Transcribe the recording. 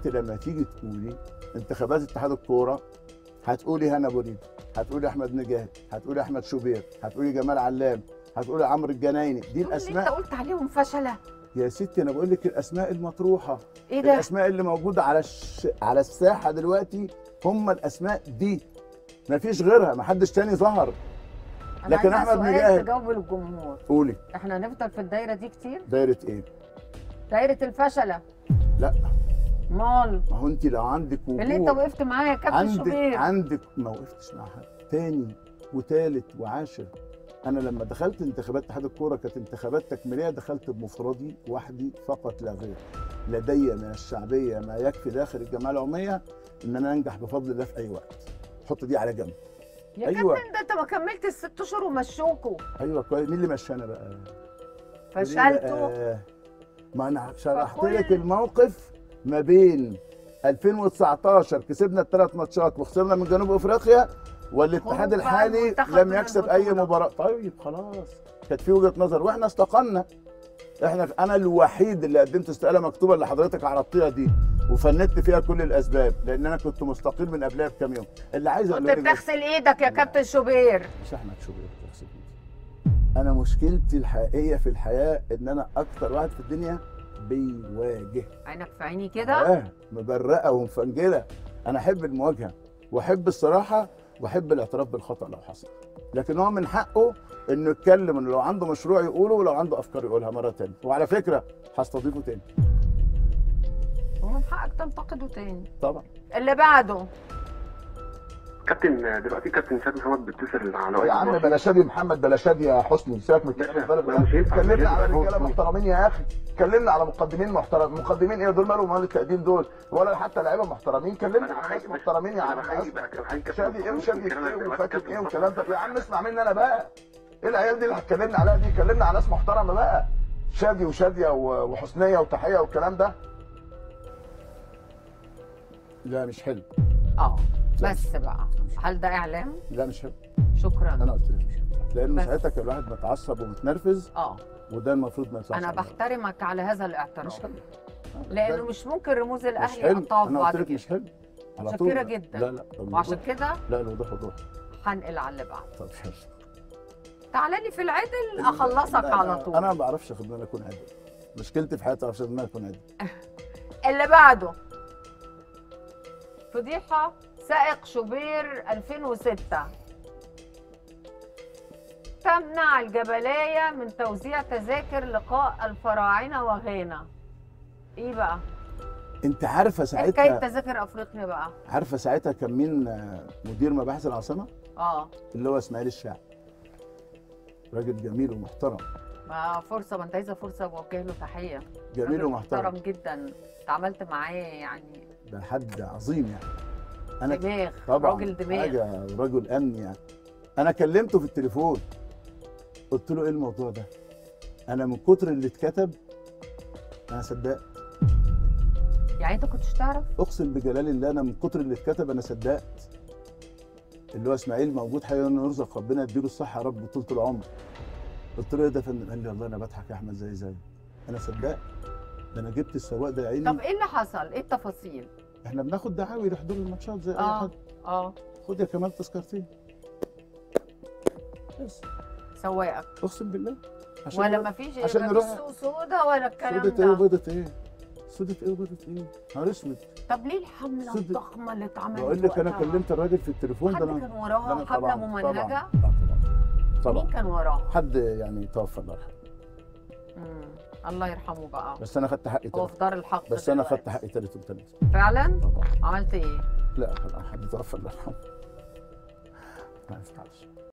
ست لما تيجي تقولي انتخابات اتحاد الكوره هتقولي هنا بوريد هتقولي احمد نجاهد هتقولي احمد شوبير هتقولي جمال علام هتقولي عمرو الجنايني دي دول اللي انت الاسماء قلت عليهم فشله يا ستي انا بقول لك الاسماء المطروحه ايه ده الاسماء اللي موجوده على الش... على الساحه دلوقتي هم الاسماء دي مفيش غيرها محدش تاني ظهر أنا لكن عايزة أحمد سؤال مجاهد- تجاوب للجمهور قولي احنا هنفضل في الدايره دي كتير دايره ايه دايره الفشله لا مال ما هو انت لو عندك وجوه اللي انت وقفت معايا يا كابتن عندك شوبير عندك ما وقفتش مع حد تاني وتالت وعاشر انا لما دخلت انتخابات اتحاد الكوره كانت انتخابات تكميليه دخلت بمفردي وحدي فقط لا غير لدي من الشعبيه ما يكفي داخل الجمعيه العموميه ان انا انجح بفضل الله في اي وقت حط دي على جنب يا أيوة. كابتن ده انت ما كملت الست اشهر ومشوكوا ايوه كويس مين اللي مشانا بقى ليه فشلتوا بقى؟ ما انا شرحت فكل- لك الموقف ما بين 2019 كسبنا الثلاث ماتشات وخسرنا من جنوب افريقيا والاتحاد خروج بقى الحالي المنتخب لم من يكسب اي البطولة. مباراه طيب خلاص كانت في وجهه نظر واحنا استقلنا احنا انا الوحيد اللي قدمت استقاله مكتوبه اللي حضرتك عرضتيها دي وفندت فيها كل الاسباب لان انا كنت مستقيل من قبلها بكام يوم اللي عايز كنت اقوله لك بس- بتغسل ايدك يا كابتن شوبير مش احمد شوبير بتغسل ايدي انا مشكلتي الحقيقيه في الحياه ان انا اكتر واحد في الدنيا بيواجه عينك في عيني كده اه مبرقه ومفنجله انا احب المواجهه واحب الصراحه واحب الاعتراف بالخطا لو حصل لكن هو من حقه انه يتكلم انه لو عنده مشروع يقوله ولو عنده افكار يقولها مره تانية وعلى فكره هستضيفه تاني ومن حقك تنتقده تاني طبعا اللي بعده كابتن دلوقتي كابتن سيد محمد بيتصل على يا عم بلا شادي محمد بلا شادي يا حسني سيبك من الكلام الفارغ لا، مش ينفع. اتكلمنا على مش رجاله ينفع. محترمين يا اخي اتكلمنا على مقدمين محترم مقدمين ايه دول مالهم مال التقديم دول ولا حتى لعيبه محترمين كلمنا على ناس محترمين يا عم شادي ايه وشادي ايه وفاتت ايه والكلام ده يا عم اسمع مني انا بقى ايه العيال دي اللي هتكلمنا عليها دي كلمنا على ناس محترمه بقى شادي وشاديه و- وحسنيه وتحيه والكلام ده لا مش حلو اه لا. بس بقى هل ده اعلام لا مش حلو شكرا انا قلت لك مش حلو لانه بس. ساعتها كان الواحد متعصب ومتنرفز اه وده المفروض ما يطلعش انا على الهواء. بحترمك على هذا مش الاعتراف حلو آه، لانه ده مش ممكن رموز مش الاهلي حلو يقطعوا في انا بعض قلت لك كده مش حلو على متشكرة طول جدا. لا لا وعشان كده لا الوضوح وضوح هنقل على اللي بعده طب حلو تعالى لي في العدل اخلصك لا، على لا، طول انا ما بعرفش اخد ان انا اكون عادل مشكلتي في حياتي ما بعرفش ان انا اكون عادل اللي بعده فضيحة سائق شوبير 2006 تمنع الجبلية من توزيع تذاكر لقاء الفراعنة وغانا ايه بقى؟ انت عارفه إيه حكاية ساعتها تذاكر افريقيا بقى؟ عارفه ساعتها كان مين آه، مدير مباحث العاصمه اه اللي هو اسماعيل الشاعر راجل جميل ومحترم ما فرصة ما انت عايزة فرصة بوجه له تحية جميل راجل ومحترم محترم جدا اتعاملت معاه يعني ده حد عظيم يعني انا دماغ طبعا راجل دماغ حاجه ورجل امن يعني انا كلمته في التليفون قلت له ايه الموضوع ده انا من كتر اللي اتكتب انا صدقت يعني انت كنتش تعرف؟ اقسم بجلال الله انا من كتر اللي اتكتب انا صدقت اللي هو اسماعيل موجود حي انه يرزق ربنا يديله الصحه يا رب طول العمر قلت له ايه ده يا فندم قال لي والله انا بضحك يا احمد زي زي انا صدقت ده انا جبت السواق ده يا عيني طب ايه اللي حصل؟ ايه التفاصيل؟ احنا بناخد دعاوي لحضور الماتشات زي اي اه حد اه خد يا كمال تذكرتين بس سواقك اقسم بالله عشان ولا نروح- ما فيش عشان ما نروح- فيش سودا ولا الكلام سودة ايه ده وبيضة ايه؟ سودة ايه وبيضة ايه؟ نهار اسود طب ليه الحمله سودة- الضخمه اللي اتعملت بقول لك انا وقتها؟ كلمت الراجل في التليفون ده حد انا كان ده وراها أنا حمله طبعاً- ممنهجه طبعا طبعا طبعا مين كان وراها حد يعني توفى الله يرحمه مم. الله يرحمه بقى بس انا خدت حقي هو تالت في دار الحق بس انا دلوقتي. خدت حقي تالت وتالت فعلا طبعا عملت ايه لا حد توفى الله يرحمه ما ينفعش